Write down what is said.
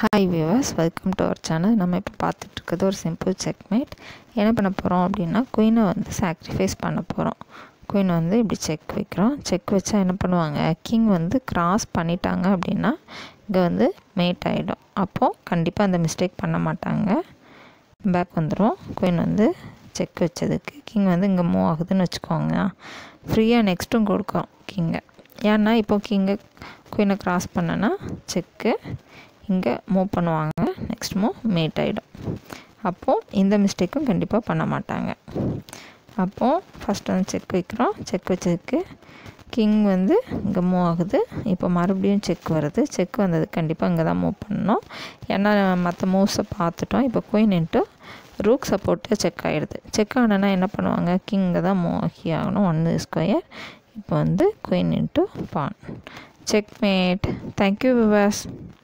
hi viewers welcome to our channel நம்ம இப்போ பார்த்துட்ருக்கிறது ஒரு சிம்பிள் செக்மேட் என்ன பண்ண போகிறோம் அப்படின்னா குயினை வந்து சாக்ரிஃபைஸ் பண்ண போகிறோம் குயின் வந்து இப்படி செக் வைக்கிறோம் செக் வச்சா என்ன பண்ணுவாங்க கிங் வந்து கிராஸ் பண்ணிட்டாங்க அப்படின்னா இங்கே வந்து மேட் ஆகிடும் அப்போது கண்டிப்பாக அந்த மிஸ்டேக் பண்ண மாட்டாங்க பேக் வந்துடும் குயின் வந்து செக் வச்சதுக்கு கிங் வந்து இங்கே மூவ் ஆகுதுன்னு வச்சுக்கோங்க ஃப்ரீயாக நெக்ஸ்ட்டும் கொடுக்கும் கிங்கை ஏன்னா இப்போ கிங்கை குயினை கிராஸ் பண்ணனா செக்கு இங்கே மூவ் பண்ணுவாங்க நெக்ஸ்ட் மூவ் மேட் ஆகிடும் அப்போது இந்த மிஸ்டேக்கும் கண்டிப்பாக பண்ண மாட்டாங்க அப்போது ஃபஸ்ட் வந்து செக் வைக்கிறோம் செக் வச்சதுக்கு கிங் வந்து இங்கே மூவ் ஆகுது இப்போ மறுபடியும் செக் வருது செக் வந்தது கண்டிப்பாக இங்கே தான் மூவ் பண்ணணும் ஏன்னா மற்ற மூவ்ஸை பார்த்துட்டோம் இப்போ queen into rook support check ஆகிடுது செக் ஆனனா என்ன பண்ணுவாங்க கிங் இங்கே தான் மூவ் ஆகி ஆகணும் ஒன்று ஸ்கொயர் இப்போ வந்து queen into pawn checkmate thank you விவாஸ்